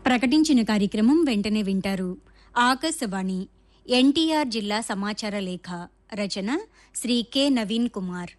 ప్రకటించిన కార్యక్రమం వెంటనే వింటారు ఆకాశవాణి ఎన్టీఆర్ జిల్లా సమాచార లేఖ రచన శ్రీ కె నవీన్ కుమార్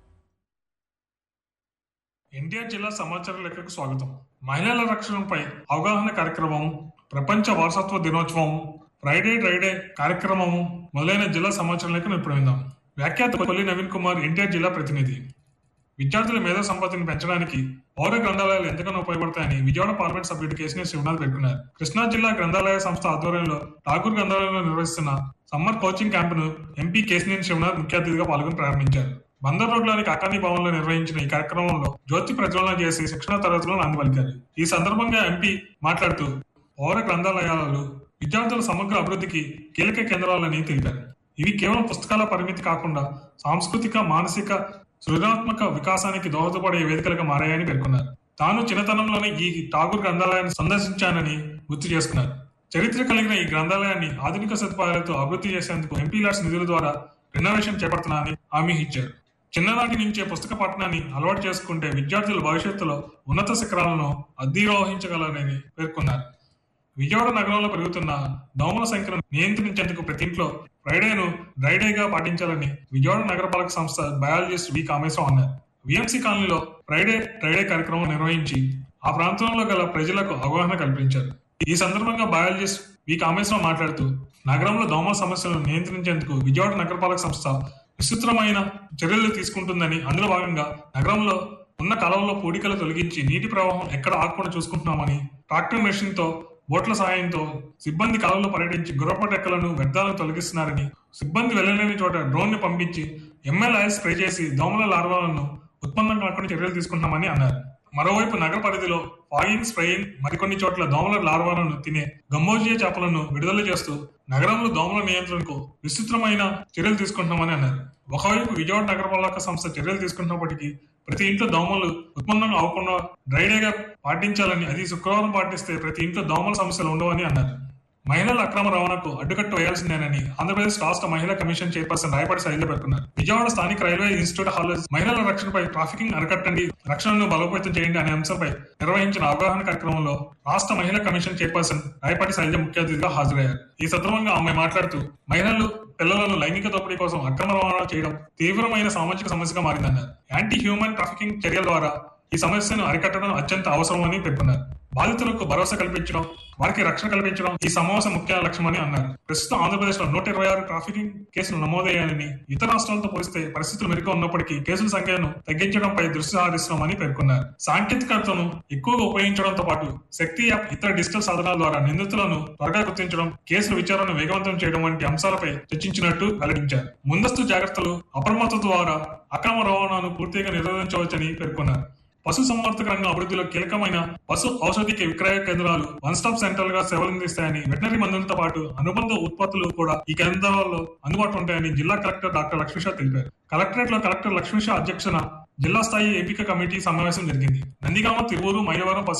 ఎన్టీఆర్ జిల్లా సమాచార లేఖకు స్వాగతం మహిళల రక్షణపై అవగాహన కార్యక్రమం ప్రపంచ వారసత్వ దినోత్సవం ఫ్రైడే డ్రైడే కార్యక్రమం మొదలైన జిల్లా సమాచార లేఖను ఇప్పుడు విందాం వ్యాఖ్యాత కొల్లి నవీన్ కుమార్ ఎన్టీఆర్ జిల్లా ప్రతినిధి విద్యార్థుల మేధో సంపత్తిని పెంచడానికి పౌర గ్రంథాలయాలు ఎంతగానో ఉపయోగపడతాయని విజయవాడ పార్లమెంట్ సభ్యుడు కేసీఆర్ శివనాథ్ పేర్కొన్నారు కృష్ణా జిల్లా గ్రంథాలయ సంస్థ ఆధ్వర్యంలో ఠాగూర్ గ్రంథాలయంలో నిర్వహిస్తున్న సమ్మర్ కోచింగ్ క్యాంపును ఎంపీ కేసీఆర్ శివనాథ్ ముఖ్య అతిథిగా పాల్గొని ప్రారంభించారు బందర్ రోడ్లోని కాకాని భవన్ లో నిర్వహించిన ఈ కార్యక్రమంలో జ్యోతి ప్రజ్వలన చేసి శిక్షణ తరగతులను అందువలికారు ఈ సందర్భంగా ఎంపీ మాట్లాడుతూ పౌర గ్రంథాలయాలు విద్యార్థుల సమగ్ర అభివృద్ధికి కీలక కేంద్రాలని తెలిపారు ఇవి కేవలం పుస్తకాల పరిమితి కాకుండా సాంస్కృతిక మానసిక సృజనాత్మక వికాసానికి దోహదపడే వేదికలుగా మారాయని పేర్కొన్నారు తాను చిన్నతనంలోనే ఈ ఠాగూర్ గ్రంథాలయాన్ని సందర్శించానని గుర్తు చేసుకున్నారు చరిత్ర కలిగిన ఈ గ్రంథాలయాన్ని ఆధునిక సదుపాయాలతో అభివృద్ధి చేసేందుకు ఎంపీ లాడ్స్ నిధుల ద్వారా రెనోవేషన్ చేపడుతున్నానని హామీ ఇచ్చారు చిన్ననాటి నుంచే పుస్తక పఠనాన్ని అలవాటు చేసుకుంటే విద్యార్థులు భవిష్యత్తులో ఉన్నత శిఖరాలను అధిరోహించగలరని పేర్కొన్నారు విజయవాడ నగరంలో పెరుగుతున్న దోమల సంఖ్యను నియంత్రించేందుకు ప్రతి ఇంట్లో ఫ్రైడేను డ్రైడేగా పాటించాలని విజయవాడ నగరపాలక సంస్థ బయాలజిస్ట్ వి కామేశ్వరం అన్నారు విఎంసీ కాలనీలో ఫ్రైడే డ్రైడే కార్యక్రమం నిర్వహించి ఆ ప్రాంతంలో గల ప్రజలకు అవగాహన కల్పించారు ఈ సందర్భంగా బయాలజిస్ట్ వి కామేశ్వరం మాట్లాడుతూ నగరంలో దోమల సమస్యలను నియంత్రించేందుకు విజయవాడ నగరపాలక సంస్థ విస్తృతమైన చర్యలు తీసుకుంటుందని అందులో భాగంగా నగరంలో ఉన్న కాలువలో పూడికలు తొలగించి నీటి ప్రవాహం ఎక్కడ ఆగకుండా చూసుకుంటున్నామని ట్రాక్టర్ మెషిన్ తో బోట్ల సహాయంతో సిబ్బంది కాలంలో పర్యటించి గుర్రపటెక్కలను వ్యర్థాలను తొలగిస్తున్నారని సిబ్బంది వెళ్లలేని చోట డ్రోన్ ని పంపించి ఎంఎల్ఐ స్ప్రే చేసి దోమల లార్వాలను ఉత్పన్నం కాకుండా చర్యలు తీసుకుంటున్నామని అన్నారు మరోవైపు నగర పరిధిలో ఫాగింగ్ స్ప్రేయింగ్ మరికొన్ని చోట్ల దోమల లార్వాలను తినే గంబోజియా చేపలను విడుదల చేస్తూ నగరంలో దోమల నియంత్రణకు విస్తృతమైన చర్యలు తీసుకుంటున్నామని అన్నారు ఒకవైపు విజయవాడ నగరపాలక సంస్థ చర్యలు తీసుకుంటున్నప్పటికీ ప్రతి ఇంట్లో దోమలు ఉత్పన్నం అవ్వకుండా డ్రైడేగా పాటించాలని అది శుక్రవారం పాటిస్తే ప్రతి ఇంట్లో దోమల సమస్యలు ఉండవని అన్నారు మహిళల అక్రమ రవాణాకు అడ్డుకట్ట వేయాల్సిందేనని ఆంధ్రప్రదేశ్ రాష్ట్ర మహిళా కమిషన్ చైర్పర్సన్ రాయపాటి శైలజ పేర్కొన్నారు విజయవాడ స్థానిక రైల్వే ఇన్స్టిట్యూట్ హాల్లో మహిళల రక్షణపై ట్రాఫికింగ్ అరికట్టండి రక్షణను బలోపేతం చేయండి అనే అంశంపై నిర్వహించిన అవగాహన కార్యక్రమంలో రాష్ట్ర మహిళా కమిషన్ చైర్పర్సన్ రాయపాటి శైలజ ముఖ్య అతిథిగా హాజరయ్యారు ఈ సందర్భంగా ఆమె మాట్లాడుతూ మహిళలు పిల్లలను లైంగిక దోపిడీ కోసం అక్రమ రవాణా చేయడం తీవ్రమైన సామాజిక సమస్యగా మారిందన్నారు యాంటీ హ్యూమన్ ట్రాఫికింగ్ చర్యల ద్వారా ఈ సమస్యను అరికట్టడం అత్యంత అవసరమని పేర్కొన్నారు బాధితులకు భరోసా కల్పించడం వారికి రక్షణ కల్పించడం ఈ సమావేశం ముఖ్య లక్ష్యమని అన్నారు ప్రస్తుతం ఆంధ్రప్రదేశ్ లో నూట ఇరవై ఆరు ట్రాఫికింగ్ కేసులు నమోదయ్యాయని ఇతర రాష్ట్రాలతో పోలిస్తే పరిస్థితులు మెరుగ్గా ఉన్నప్పటికీ కేసుల సంఖ్యను తగ్గించడంపై దృష్టి సారిస్తున్నామని పేర్కొన్నారు సాంకేతికతను ఎక్కువగా ఉపయోగించడంతో పాటు శక్తి యాప్ ఇతర డిజిటల్ సాధనాల ద్వారా నిందితులను త్వరగా గుర్తించడం కేసుల విచారణను వేగవంతం చేయడం వంటి అంశాలపై చర్చించినట్టు వెల్లడించారు ముందస్తు జాగ్రత్తలు అప్రమత్తత ద్వారా అక్రమ రవాణాను పూర్తిగా నిరోధించవచ్చని పేర్కొన్నారు పశు సంవర్ధక రంగం అభివృద్ధిలో కీలకమైన పశు ఔషధిక విక్రయ కేంద్రాలు వన్ స్టాప్ సెంటర్ గా సేవలందిస్తాయని వెటనరీ మందులతో పాటు అనుబంధ ఉత్పత్తులు కూడా ఈ కేంద్రాల్లో అందుబాటులో ఉంటాయని జిల్లా కలెక్టర్ డాక్టర్ లక్ష్మీషా తెలిపారు కలెక్టరేట్ లో కలెక్టర్ లక్ష్మీషా అధ్యక్షన జిల్లా స్థాయి ఎంపిక కమిటీ సమావేశం జరిగింది నందిగామ తిరువురు మైలవరం పశు